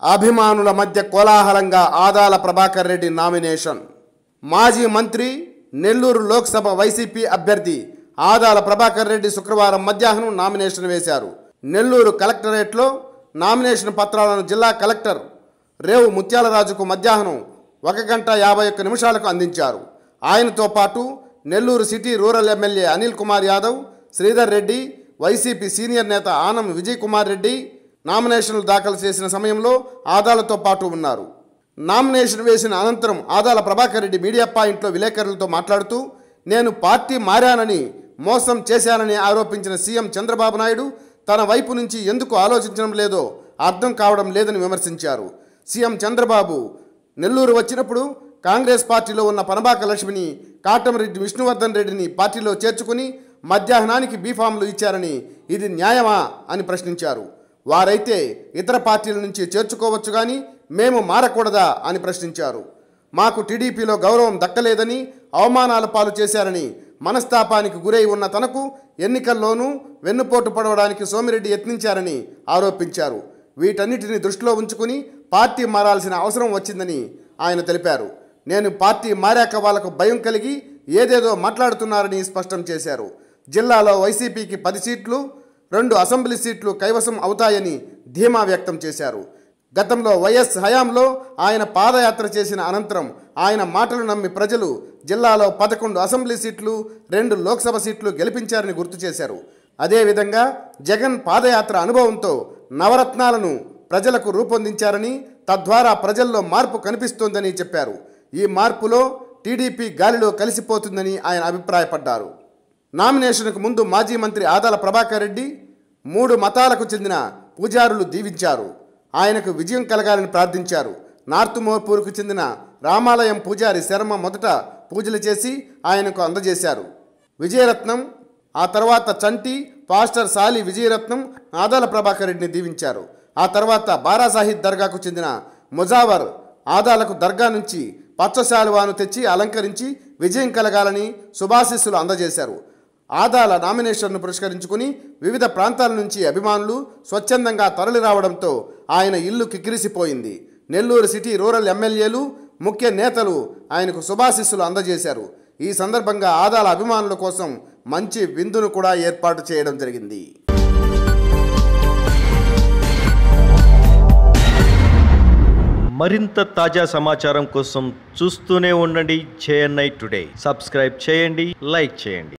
అభిమానుల మధ్య కోలాహలంగా ఆదాల ప్రభాకర్ రెడ్డి నామినేషన్ మాజీ మంత్రి నెల్లూరు లోక్సభ వైసీపీ అభ్యర్థి ఆదాల ప్రభాకర్ రెడ్డి శుక్రవారం మధ్యాహ్నం నామినేషన్ వేశారు నెల్లూరు కలెక్టరేట్లో నామినేషన్ పత్రాలను జిల్లా కలెక్టర్ రేవు ముత్యాలరాజుకు మధ్యాహ్నం ఒక గంట యాభై ఒక్క నిమిషాలకు అందించారు ఆయనతో పాటు Nellore city rural MLA Anil Kumar Yadav Sridhar Reddy YCP senior నేత ఆనం విజయ్ కుమార్ రెడ్డి నామినేషన్లు దాఖలు చేసిన సమయంలో ఆదాలతో పాటు ఉన్నారు నామినేషన్ వేసిన అనంతరం ఆదాల ప్రభాకర్ రెడ్డి మీడియా పాయింట్లో విలేకరులతో మాట్లాడుతూ నేను పార్టీ మారానని మోసం చేశానని ఆరోపించిన సీఎం చంద్రబాబు నాయుడు తన వైపు నుంచి ఎందుకు ఆలోచించడం లేదో అర్థం కావడం లేదని విమర్శించారు సీఎం చంద్రబాబు నెల్లూరు వచ్చినప్పుడు కాంగ్రెస్ పార్టీలో ఉన్న పనబాక లక్ష్మిని కాటమరెడ్డి విష్ణువర్ధన్ రెడ్డిని పార్టీలో చేర్చుకుని మధ్యాహ్నానికి బీఫామ్లు ఇచ్చారని ఇది న్యాయమా అని ప్రశ్నించారు వారైతే ఇతర పార్టీల నుంచి చేర్చుకోవచ్చు కానీ మేము మారకూడదా అని ప్రశ్నించారు మాకు టీడీపీలో గౌరవం దక్కలేదని అవమానాల పాలు చేశారని మనస్తాపానికి గురై ఉన్న తనకు ఎన్నికల్లోనూ వెన్నుపోటు పడవడానికి సోమిరెడ్డి యత్నించారని ఆరోపించారు వీటన్నిటిని దృష్టిలో ఉంచుకుని పార్టీ మారాల్సిన అవసరం వచ్చిందని ఆయన తెలిపారు నేను పార్టీ మారాక వాళ్లకు భయం కలిగి ఏదేదో మాట్లాడుతున్నారని స్పష్టం చేశారు జిల్లాలో వైసీపీకి పది సీట్లు రెండు అసెంబ్లీ సీట్లు కైవసం అవుతాయని ధీమా వ్యక్తం చేశారు గతంలో వైఎస్ హయాంలో ఆయన పాదయాత్ర చేసిన అనంతరం ఆయన మాటలు నమ్మి ప్రజలు జిల్లాలో పదకొండు అసెంబ్లీ సీట్లు రెండు లోక్సభ సీట్లు గెలిపించారని గుర్తు చేశారు అదేవిధంగా జగన్ పాదయాత్ర అనుభవంతో నవరత్నాలను ప్రజలకు రూపొందించారని తద్వారా ప్రజల్లో మార్పు కనిపిస్తోందని చెప్పారు ఈ మార్పులో టీడీపీ గాలిలో కలిసిపోతుందని ఆయన అభిప్రాయపడ్డారు నామినేషన్కు ముందు మాజీ మంత్రి ఆదాల ప్రభాకర్ రెడ్డి మూడు మతాలకు చెందిన పూజారులు దీవించారు ఆయనకు విజయం కలగాలని ప్రార్థించారు నార్త్ మోర్పూర్కు చెందిన రామాలయం పూజారి శర్మ మొదట పూజలు చేసి ఆయనకు అందజేశారు విజయరత్నం ఆ తర్వాత చంటి పాస్టర్ సాలి విజయరత్నం ఆదాల ప్రభాకర్ రెడ్డిని దీవించారు ఆ తర్వాత బారాసాహిద్ దర్గాకు చెందిన ముజావర్ ఆదాలకు దర్గా నుంచి పచ్చశాలువాను తెచ్చి అలంకరించి విజయం కలగాలని శుభాశీస్సులు అందజేశారు ఆదాల నామినేషన్ను పురస్కరించుకుని వివిధ ప్రాంతాల నుంచి అభిమానులు స్వచ్ఛందంగా తరలి రావడంతో ఆయన ఇల్లు కిక్కిరిసిపోయింది నెల్లూరు సిటీ రూరల్ ఎమ్మెల్యేలు ముఖ్య నేతలు ఆయనకు శుభాశీస్సులు అందజేశారు ఈ సందర్భంగా ఆదాల అభిమానుల కోసం మంచి విందును కూడా ఏర్పాటు చేయడం జరిగింది మరింత తాజా సమాచారం కోసం చూస్తూనే ఉండండి జేఎన్ఐ టుడే సబ్స్క్రైబ్ చేయండి లైక్ చేయండి